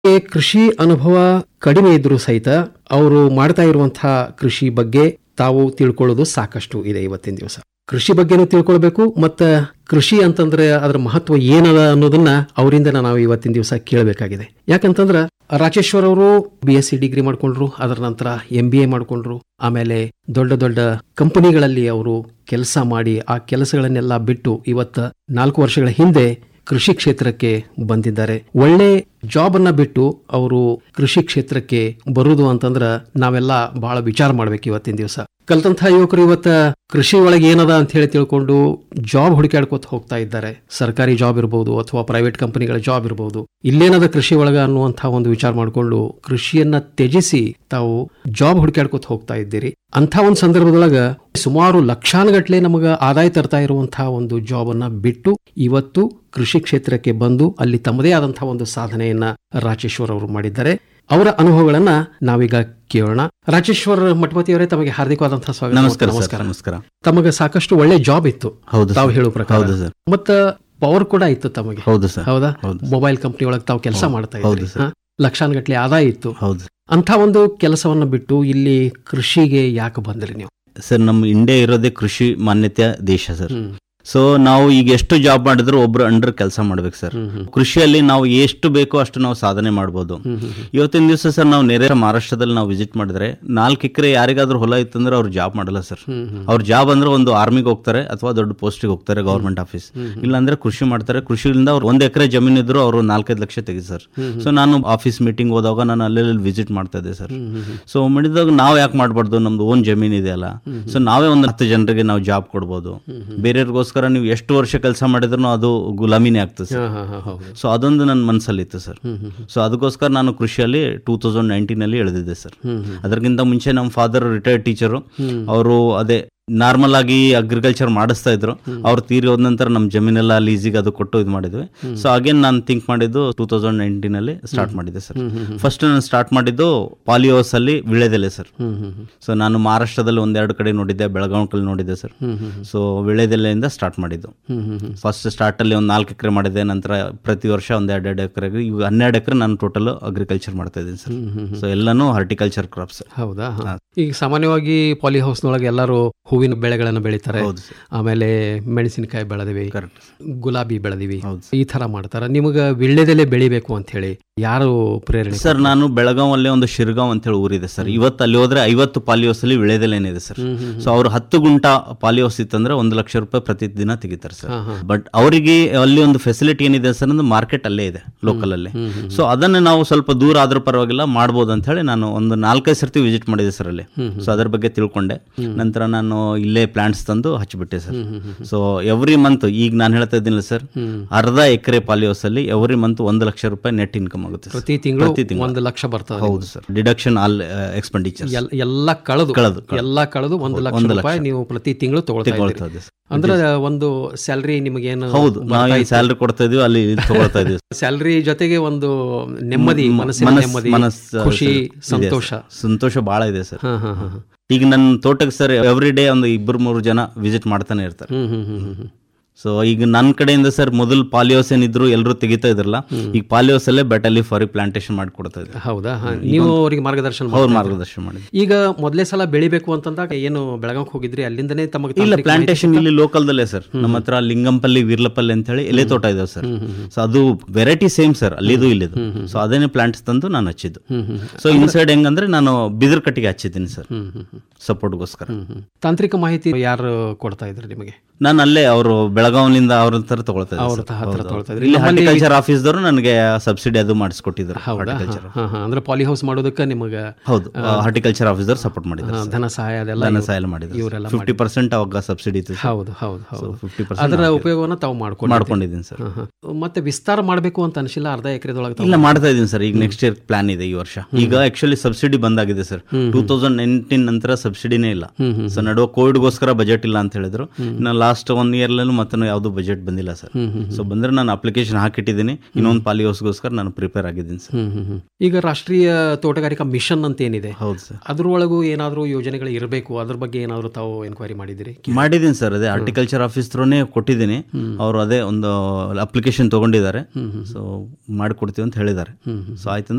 ಈ ಕೃಷಿ ಅನುಭವ ಕಡಿಮೆ ಇದ್ರೂ ಸಹಿತ ಅವರು ಮಾಡ್ತಾ ಇರುವಂತಹ ಕೃಷಿ ಬಗ್ಗೆ ತಾವು ತಿಳ್ಕೊಳ್ಳೋದು ಸಾಕಷ್ಟು ಇದೆ ಇವತ್ತಿನ ದಿವಸ ಕೃಷಿ ಬಗ್ಗೆನೂ ತಿಳ್ಕೊಳ್ಬೇಕು ಮತ್ತ ಕೃಷಿ ಅಂತಂದ್ರೆ ಅದರ ಮಹತ್ವ ಏನದ ಅನ್ನೋದನ್ನ ಅವರಿಂದ ನಾವು ಇವತ್ತಿನ ದಿವಸ ಕೇಳಬೇಕಾಗಿದೆ ಯಾಕಂತಂದ್ರ ರಾಜೇಶ್ವರ್ ಅವರು ಬಿ ಎಸ್ ಸಿ ಡಿಗ್ರಿ ಮಾಡ್ಕೊಂಡ್ರು ಅದರ ನಂತರ ಎಂ ಬಿ ಎ ಮಾಡ್ಕೊಂಡ್ರು ಆಮೇಲೆ ದೊಡ್ಡ ದೊಡ್ಡ ಕಂಪನಿಗಳಲ್ಲಿ ಅವರು ಕೆಲಸ ಮಾಡಿ ಆ ಕೆಲಸಗಳನ್ನೆಲ್ಲ ಬಿಟ್ಟು ಇವತ್ತ ನಾಲ್ಕು ವರ್ಷಗಳ ಹಿಂದೆ ಕೃಷಿ ಕ್ಷೇತ್ರಕ್ಕೆ ಬಂದಿದ್ದಾರೆ ಒಳ್ಳೆ ಜಾಬ್ ಅನ್ನ ಬಿಟ್ಟು ಅವರು ಕೃಷಿ ಕ್ಷೇತ್ರಕ್ಕೆ ಬರುವುದು ಅಂತಂದ್ರ ನಾವೆಲ್ಲ ಬಹಳ ವಿಚಾರ ಮಾಡ್ಬೇಕು ಇವತ್ತಿನ ದಿವಸ ಕಲ್ತಂತಹ ಯುವಕರು ಇವತ್ತ ಕೃಷಿ ಒಳಗೆ ಏನದ ಅಂತ ಹೇಳಿ ತಿಳ್ಕೊಂಡು ಜಾಬ್ ಹುಡುಕಾಡ್ಕೋತ ಹೋಗ್ತಾ ಇದ್ದಾರೆ ಸರ್ಕಾರಿ ಜಾಬ್ ಇರಬಹುದು ಅಥವಾ ಪ್ರೈವೇಟ್ ಕಂಪನಿಗಳ ಜಾಬ್ ಇರಬಹುದು ಇಲ್ಲೇನದ ಕೃಷಿ ಒಳಗ ಅನ್ನುವಂತಹ ಒಂದು ವಿಚಾರ ಮಾಡಿಕೊಂಡು ಕೃಷಿಯನ್ನ ತ್ಯಜಿಸಿ ತಾವು ಜಾಬ್ ಹುಡುಕಾಡ್ಕೋತ ಹೋಗ್ತಾ ಇದ್ದೀರಿ ಅಂಥ ಒಂದು ಸಂದರ್ಭದೊಳಗ ಸುಮಾರು ಲಕ್ಷಾನುಗಟ್ಲೆ ನಮಗ ಆದಾಯ ತರ್ತಾ ಇರುವಂತಹ ಒಂದು ಜಾಬ್ ಅನ್ನ ಬಿಟ್ಟು ಇವತ್ತು ಕೃಷಿ ಕ್ಷೇತ್ರಕ್ಕೆ ಬಂದು ಅಲ್ಲಿ ತಮ್ಮದೇ ಆದಂತಹ ಒಂದು ಸಾಧನೆಯನ್ನ ರಾಜೇಶ್ವರ್ ಅವರು ಮಾಡಿದ್ದಾರೆ ಅವರ ಅನುಭವಗಳನ್ನ ನಾವೀಗ ಕೇಳೋಣ ರಾಜೇಶ್ವರ್ ಮಠಪತಿ ಅವರೇ ತಮಗೆ ಹಾರ್ದಿಕವಾದಂತಹ ಸ್ವಾಗತ ನಮಸ್ಕಾರ ಸರ್ ನಮಸ್ಕಾರ ನಮಸ್ಕಾರ ತಮಗೆ ಸಾಕಷ್ಟು ಒಳ್ಳೆ ಜಾಬ್ ಇತ್ತು ಹೌದು ತಾವು ಸರ್. ಹೇಳೋ ಪ್ರಕಾರ ಹೌದು ಸರ್ ಮತ್ತ ಪವರ್ ಕೂಡ ಇತ್ತು ತಮಗೆ ಹೌದು ಸರ್ ಹೌದಾ ಹೌದು ಮೊಬೈಲ್ ಕಂಪನಿ ಒಳಗೆ ತಾವು ಕೆಲಸ ಹೌದು. ಮಾಡ್ತಾ ಹೌದು ಇದ್ರಿ ಸರ್. ಹಾ? ಲಕ್ಷಾನುಗಟ್ಲೆ ಆದಾಯ ಇತ್ತು ಹೌದು ಅಂಥ ಒಂದು ಕೆಲಸವನ್ನ ಬಿಟ್ಟು ಇಲ್ಲಿ ಕೃಷಿಗೆ ಯಾಕೆ ಬಂದ್ರಿ ನೀವು ಸರ್ ನಮ್ಮ ಇಂಡಿಯಾ ಇರೋದೇ ಕೃಷಿ ಮಾನ್ಯತೆಯ ದೇಶ ಸರ್ ಹ್ಮ್. ಸೊ ನಾವು ಈಗ ಎಷ್ಟು ಜಾಬ್ ಮಾಡಿದ್ರು ಒಬ್ರು ಅಂಡರ್ ಕೆಲಸ ಮಾಡ್ಬೇಕು ಸರ್ ಹ್ಮ್, ಹ್ಮ್. ಕೃಷಿಯಲ್ಲಿ ನಾವು ಎಷ್ಟು ಬೇಕೋ ಅಷ್ಟು ನಾವು ಸಾಧನೆ ಮಾಡ್ಬೋದು ಹ್ಮ್, ಹ್ಮ್, ಹ್ಮ್. ಇವತ್ತಿನ ದಿವಸ ಸರ್ ನಾವು ನೆರೆ ಮಹಾರಾಷ್ಟ್ರದಲ್ಲಿ ನಾವು ವಿಸಿಟ್ ಮಾಡಿದ್ರೆ ನಾಲ್ಕು ಎಕರೆ ಯಾರಿಗಾದ್ರೂ ಹೊಲ ಇತ್ತಂದ್ರೆ ಅವ್ರು ಜಾಬ್ ಮಾಡಲ್ಲ ಸರ್ ಹ್ಮ್, ಹ್ಮ್. ಅವ್ರ ಜಾಬ್ ಅಂದ್ರೆ ಒಂದು ಆರ್ಮಿಗೆ ಹೋಗ್ತಾರೆ ಅಥವಾ ದೊಡ್ಡ ಪೋಸ್ಟಿಗೆ ಹೋಗ್ತಾರೆ ಗೌರ್ಮೆಂಟ್ ಆಫೀಸ್ ಇಲ್ಲಾಂದ್ರೆ ಕೃಷಿ ಮಾಡ್ತಾರೆ ಕೃಷಿಯಿಂದ ಅವ್ರು ಒಂದ್ ಎಕರೆ ಜಮೀನ್ ಇದ್ರು ಅವರು ನಾಲ್ಕೈದು ಲಕ್ಷ ತೆಗಿ ಸರ್ ಸೊ ನಾನು ಆಫೀಸ್ ಮೀಟಿಂಗ್ ಹೋದಾಗ ನಾನು ಅಲ್ಲೆಲ್ಲಿ ವಿಸಿಟ್ ಮಾಡ್ತಾ ಇದ್ದೆ ಸರ್ ಸೊ ಮಾಡಿದಾಗ ನಾವು ಯಾಕೆ ಮಾಡಬಾರ್ದು ನಮ್ದು ಓನ್ ಜಮೀನ್ ಇದೆಯಲ್ಲ ಸೊ ನಾವೇ ಒಂದು ಹತ್ತು ಜನರಿಗೆ ನಾವು ಜಾಬ್ ಕೊಡ್ಬೋದು ಬೇರೆಯವ್ರಿಗೋಸ್ಕರ ನೀವು ಎಷ್ಟು ವರ್ಷ ಕೆಲಸ ಮಾಡಿದ್ರು ಅದು ಗುಲಾಮಿನೇ ಆಗ್ತದೆ ಸರ್ ಹಾ, ಹಾ, ಹಾ, ಹೌದು ಸೊ ಅದೊಂದು ನನ್ನ ಮನಸ್ಸಲ್ಲಿತ್ತು ಸರ್ ಸೊ ಅದಕ್ಕೋಸ್ಕರ ನಾನು ಕೃಷಿಯಲ್ಲಿ ಟೂ ತೌಸಂಡ್ ನೈನ್ಟೀನಲ್ಲಿ ಎಳೆದಿದ್ದೆ ಸರ್ ಅದಕ್ಕಿಂತ ಮುಂಚೆ ನಮ್ಮ ಫಾದರ್ ರಿಟೈರ್ಡ್ ಟೀಚರು ಅವರು ಅದೇ ನಾರ್ಮಲ್ ಆಗಿ ಅಗ್ರಿಕಲ್ಚರ್ ಮಾಡಿಸ್ತಾ ಇದ್ರು ಅವ್ರು ತೀರಿ ಹೋದ ನಂತರ ನಮ್ಮ ಜಮೀನೆಲ್ಲ ಲೀಸಿಗೆ ಅದು ಕೊಟ್ಟು ಇದು ಮಾಡಿದ್ವಿ ಸೊ ಅಗೇನ್ ನಾನು ಥಿಂಕ್ ಮಾಡಿದ್ದು ಟೂ ತೌಸಂಡ್ ನೈನ್ಟೀನಲ್ಲಿ ಸ್ಟಾರ್ಟ್ ಮಾಡಿದ್ದೆ ಸರ್ ಫಸ್ಟ್ ನಾನು ಸ್ಟಾರ್ಟ್ ಮಾಡಿದ್ದು ಪಾಲಿಯೋಸ್ ಅಲ್ಲಿ ವಿಳೆದೆಲೆ ಸರ್ ಹ್ಮ್, ಹ್ಮ್, ಹ್ಮ್. ಸೊ ನಾನು ಮಹಾರಾಷ್ಟ್ರದಲ್ಲಿ ಒಂದೆರಡು ಕಡೆ ನೋಡಿದ್ದೆ ಬೆಳಗಾವಿ ನೋಡಿದ್ದೆ ಸರ್ ಹ್ಮ್, ಹ್ಮ್, ಹ್ಮ್. ಸೊ ವಿಳೆದೆಲೆಯಿಂದ ಸ್ಟಾರ್ಟ್ ಮಾಡಿದ್ದು ಹ್ಮ್, ಹ್ಮ್, ಹ್ಮ್. ಫಸ್ಟ್ ಸ್ಟಾರ್ಟ್ ಅಲ್ಲಿ ಒಂದು ನಾಲ್ಕು ಎಕರೆ ಮಾಡಿದೆ ನಂತರ ಪ್ರತಿ ವರ್ಷ ಒಂದ್ ಎರಡು ಎರಡು ಎಕರೆಗೆ ಈಗ ಹನ್ನೆರಡು ಎಕರೆ ನಾನು ಟೋಟಲ್ ಅಗ್ರಿಕಲ್ಚರ್ ಮಾಡ್ತಾ ಇದ್ದೀನಿ ಸರ್ ಸೊ ಎಲ್ಲಾನು ಹಾರ್ಟಿಕಲ್ಚರ್ ಕ್ರಾಪ್ಸ್ ಹೌದಾ ಹಾ. ಈಗ ಸಾಮಾನ್ಯವಾಗಿ ಪಾಲಿ ಹೌಸ್ನೊಳಗೆ ಎಲ್ಲರೂ ಹೂವಿನ ಬೆಳೆಗಳನ್ನು ಬೆಳಿತಾರೆ ಹೌದು ಸರ್ ಆಮೇಲೆ ಮೆಣಸಿನಕಾಯಿ ಬೆಳೆದಿವಿ ಕರೆಕ್ಟ್ ಗುಲಾಬಿ ಬೆಳೆದಿವಿ ಹೌದು ಈ ತರ ಮಾಡ್ತಾರ ನಿಮಗ ವಿಳ್ಳೆದೆಲೆ ಬೆಳಿಬೇಕು ಅಂತ ಹೇಳಿ ಯಾರು ಪ್ರೇರಣೆ ಸರ್ ನಾನು ಬೆಳಗಾವಲ್ಲೇ ಒಂದು ಶಿರ್ಗಾಂವ್ ಅಂತ ಹೇಳಿ ಊರಿದೆ ಸರ್ ಇವತ್ತು ಅಲ್ಲಿ ಹೋದ್ರೆ ಐವತ್ತು ಪಾಲಿಯೋಸ್ ಅಲ್ಲಿ ವಿಳೆದೆಲೇನಿದೆ ಸರ್ ಸೊ ಅವ್ರು ಹತ್ತು ಗುಂಟ ಪಾಲಿಯೋಸ್ ಇತ್ತಂದ್ರೆ ಒಂದು ಲಕ್ಷ ರೂಪಾಯಿ ಪ್ರತಿ ದಿನ ತೆಗಿತಾರೆ ಸರ್ ಹಾ, ಹಾ. ಬಟ್ ಅವರಿಗೆ ಅಲ್ಲಿ ಒಂದು ಫೆಸಿಲಿಟಿ ಏನಿದೆ ಸರ್ ಅಂದ್ರೆ ಮಾರ್ಕೆಟ್ ಅಲ್ಲೇ ಇದೆ ಲೋಕಲ್ ಅಲ್ಲಿ ಸೊ ಅದನ್ನ ನಾವು ಸ್ವಲ್ಪ ದೂರ ಆದ್ರೂ ಪರವಾಗಿಲ್ಲ ಮಾಡ್ಬೋದು ಅಂತ ಹೇಳಿ ನಾನು ಒಂದು ನಾಲ್ಕೈದು ಸರ್ತಿ ವಿಸಿಟ್ ಮಾಡಿದೆ ಸರ್ ಅಲ್ಲಿ ಸೊ ಅದ್ರ ಬಗ್ಗೆ ತಿಳ್ಕೊಂಡೆ ನಂತರ ನಾನು ಇಲ್ಲೇ ಪ್ಲಾಂಟ್ಸ್ ತಂದು ಹಚ್ಚಿಬಿಟ್ಟೆ ಸರ್ ಸೊ ಎವ್ರಿ ಮಂತ್ ಈಗ ನಾನು ಹೇಳ್ತಾ ಇದ್ದೀನಿಲ್ಲ ಸರ್ ಅರ್ಧ ಎಕರೆ ಪಾಲಿಯೋಸ್ ಅಲ್ಲಿ ಎವ್ರಿ ಮಂತ್ ಒಂದು ಲಕ್ಷ ರೂಪಾಯಿ ನೆಟ್ ಇನ್ಕಮ್ ಆಗುತ್ತೆ ಸರ್. ಪ್ರತಿ ತಿಂಗಳು ಪ್ರತಿ ತಿಂಗಳು. ಒಂದು ಲಕ್ಷ ಬರ್ತದೆ ಹೌದು ಸರ್ ಡಿಡಕ್ಷನ್ ಆಲ್ ಎಕ್ಸ್ಪೆಂಡಿಚರ್ ಎಲ್- ಎಲ್ಲ ಕಳೆದು ಕಳೆದು, ಕಳೆದು. ಎಲ್ಲ ಕಳೆದು ಒಂದು ಲಕ್ಷ ಒಂದು ರೂಪಾಯಿ ನೀವು ಪ್ರತಿ ತಿಂಗಳು ತಗೊಳ್ತಾ ತಗೊಳ್ತಾ ಇದ್ದೀರಿ ಇದೆ ಸರ್. ಅಂದ್ರೆ ಒಂದು ಸ್ಯಾಲ್ರಿ ನಿಮಗೇನು ಹೌದು ನಾವು ಸ್ಯಾಲರಿ ಕೊಡ್ತಾ ಇದೀವಿ ಅಲ್ಲಿ ಇಲ್ಲಿ ತಗೊಳ್ತಾ ಇದೀವಿ ಸ್ಯಾಲ್ರಿ ಜೊತೆಗೆ ಒಂದು ನೆಮ್ಮದಿ ಮನಸ್ಸಿನ ಮನಸ್- ನೆಮ್ಮದಿ ಮನಸ್ ಖುಷಿ ಇದೆ ಸಂತೋಷ ಸರ್. ಸಂತೋಷ ಬಹಳ ಇದೆ ಸರ್ ಹಾ ಹಾ ಹಾ ಹಾ. ಈಗ ನನ್ನ ತೋಟಕ್ಕೆ ಸರ್ ಎವ್ರಿ ಡೇ ಒಂದು ಇಬ್ಬರು ಮೂರು ಜನ ವಿಸಿಟ್ ಮಾಡ್ತಾನೆ ಇರ್ತಾರೆ ಹ್ಮ್ ಹ್ಮ್ ಹ್ಮ್ ಹ್ಮ್ ಹ್ಮ್ ಸೊ ಈಗ ನನ್ನ ಕಡೆಯಿಂದ ಸರ್ ಮೊದಲು ಪಾಲಿಯೋಸ್ ಏನಿದ್ರು ಎಲ್ಲರೂ ತೆಗಿತಾ ಇದ್ರಲ್ಲ ಈಗ ಪಾಲಿಯೋಸ್ ಅಲ್ಲೇ ಬೆಟಲಿ ಫಾರಿ ಪ್ಲಾಂಟೇಶನ್ ಮಾಡ್ಕೊಡ್ತಾ ಇದ್ದಾರೆ ಹೌದಾ ಹಾ. ನೀವು ಅವರಿಗೆ ಮಾರ್ಗದರ್ಶನ ಅವ್ರ ಮಾಡ್ತಾ ಮಾರ್ಗದರ್ಶನ ಮಾಡಿ ಇದ್ರಿ. ಈಗ ಮೊದಲೇ ಸಲ ಬೆಳಿಬೇಕು ಅಂತಂದಾಗ ಏನು ಬೆಳಗಾವಿಗೆ ಹೋಗಿದ್ರಿ ಅಲ್ಲಿಂದನೇ ತಮಗೆ ಇಲ್ಲ ತಾಂತ್ರಿಕ ಪ್ಲಾಂಟೇಶನ್ ಇಲ್ಲಿ ಲೋಕಲ್ದಲ್ಲೇ ಸರ್ ನಮ್ಮ ಹತ್ರ ಲಿಂಗಂಪಲ್ಲಿ ವೀರ್ಲಪಲ್ಲಿ ಅಂತ ಹೇಳಿ ಎಲೆ ತೋಟ ಇದೆ ಸರ್ ಸೊ ಅದು ವೆರೈಟಿ ಸೇಮ್ ಸರ್ ಅಲ್ಲಿದು ಇಲ್ಲಿದು ಸೊ ಅದೇನೆ ಪ್ಲಾಂಟ್ಸ್ ತಂದು ನಾನು ಹಚ್ಚಿದ್ದು ಹ್ಮ್ ಹ್ಮ್ ಸೊ ಇನ್ಸೈಡ್ ಹೆಂಗಂದ್ರೆ ನಾನು ಬಿದಿರು ಕಟ್ಟಿಗೆ ಹಚ್ಚಿದ್ದೀನಿ ಸರ್ ಹ್ಮ್ ಹ್ಮ್ ಹ್ಮ್ ಸಪೋರ್ಟ್ಗೋಸ್ಕರ ಹ್ಮ್ ಹ್ಮ್. ತಾಂತ್ರಿಕ ಮಾಹಿತಿ ಯಾರು ಕೊಡ್ತಾ ಇದ್ರು ನಿಮಗೆ ನಾನು ಅಲ್ಲೇ ಅವರು ಬೆಳಗಾವಿನಿಂದ ಅವ್ರ ಹತ್ರ ತಗೊಳ್ತಾ ಇದ್ದೆ ಅವ್ರ ಸರ್. ಹತ್ರ ಹೌದು, ತಗೊಳ್ತಾ ಹೌದು. ಇದ್ರಿ. ಇಲ್ಲಿ ನಮ್ಮಲ್ಲಿ- ಹಾರ್ಟಿಕಲ್ಚರ್ ಆಫೀಸ್ದವರು ನನಗೆ ಸಬ್ಸಿಡಿ ಅದು ಮಾಡಿಸ್ಕೊಟ್ಟಿದ್ರು ಹೌದಾ ಹಾರ್ಟಿಕಲ್ಚರ್ ಹಾ ಹಾ ಅಂದ್ರೆ ಪಾಲಿ ಹೌಸ್ ಮಾಡೋದಕ್ಕೆ ನಿಮಗೆ ಹೌದು ಹಾರ್ಟಿಕಲ್ಚರ್ ಆಫೀಸರ್ ಸಪೋರ್ಟ್ ಮಾಡಿದ್ರು ಆ, ಧನ ಸಹಾಯ ಅದೆಲ್ಲ ಧನ ಇವ್ರು- ಸಹಾಯ ಮಾಡಿದ್ರು ಇವರೆಲ್ಲ ಫಿಫ್ಟಿ ಪರ್ಸೆಂಟ್ ಅವಾಗ ಸಬ್ಸಿಡಿ ಇತ್ತು ಹೌದು ಹೌದು ಹೌದು ಫಿಫ್ಟಿ ಅದರ ಪರ್ಸೆಂಟ್ ಉಪಯೋಗವನ್ನ ತಾವು ಮಾಡ್ಕೊಂಡು ಮಾಡ್ಕೊಂಡಿದ್ದೀನಿ ಸರ್ ಮತ್ತೆ ವಿಸ್ತಾರ ಮಾಡಬೇಕು ಅಂತ ಅನಿಸಿಲ್ಲ ಅರ್ಧ ಎಕರೆದೊಳಗೆ ಇಲ್ಲ ಮಾಡ್ತಾ ಇದ್ದೀನಿ ಸರ್ ಈಗ ನೆಕ್ಸ್ಟ್ ಇಯರ್ ಪ್ಲಾನ್ ಇದೆ ಈ ವರ್ಷ ಈಗ ಆಕ್ಚುಲಿ ಸಬ್ಸಿಡಿ ಬಂದಾಗಿದೆ ಸರ್ ಟೂ ತೌಸಂಡ್ ನೈನ್ಟೀನ್ ನಂತರ ಸಬ್ಸಿಡಿನೇ ಇಲ್ಲ ಸೊ ನಡುವೆ ಕೋವಿಡ್ಗೋಸ್ಕರ ಬಜೆಟ್ ಇಲ್ಲ ಅಂತ ಹೇಳಿದ್ರು ಇನ್ನು ಲಾಸ್ಟ್ ಒನ್ ಇಯರ್ಲೂ ಮತ್ತೆ ಯಾವುದು ಬಜೆಟ್ ಬಂದಿಲ್ಲ ಸರ್ ಸೊ ಬಂದ್ರೆ ನಾನು ಅಪ್ಲಿಕೇಶನ್ ಹಾಕಿಟ್ಟಿದ್ದೀನಿ ಇನ್ನೊಂದು ಪಾಲಿಯೋಸ್ಗೋಸ್ಕರ ನಾನು ಪ್ರಿಪೇರ್ ಆಗಿದ್ದೀನಿ ಸರ್ ಹ್ಮ್ ಹ್ಮ್ ಹ್ಮ್. ಈಗ ರಾಷ್ಟ್ರೀಯ ತೋಟಗಾರಿಕಾ ಮಿಷನ್ ಅಂತ ಏನಿದೆ ಹೌದು ಸರ್ ಅದ್ರೊಳಗೂ ಏನಾದರೂ ಯೋಜನೆಗಳು ಇರಬೇಕು ಅದ್ರ ಬಗ್ಗೆ ಏನಾದರೂ ತಾವು ಎನ್ಕ್ವೈರಿ ಮಾಡಿದಿರಿ ಮಾಡಿದ್ದೀನಿ ಸರ್ ಅದೇ ಹಾರ್ಟಿಕಲ್ಚರ್ ಆಫೀಸ್ ಥ್ರೂನೇ ಕೊಟ್ಟಿದ್ದೀನಿ ಅವರು ಅದೇ ಒಂದು ಅಪ್ಲಿಕೇಶನ್ ತಗೊಂಡಿದ್ದಾರೆ ಸೊ ಮಾಡಿಕೊಡ್ತೀವಿ ಅಂತ ಹೇಳಿದ್ದಾರೆ ಸೊ ಆಯ್ತು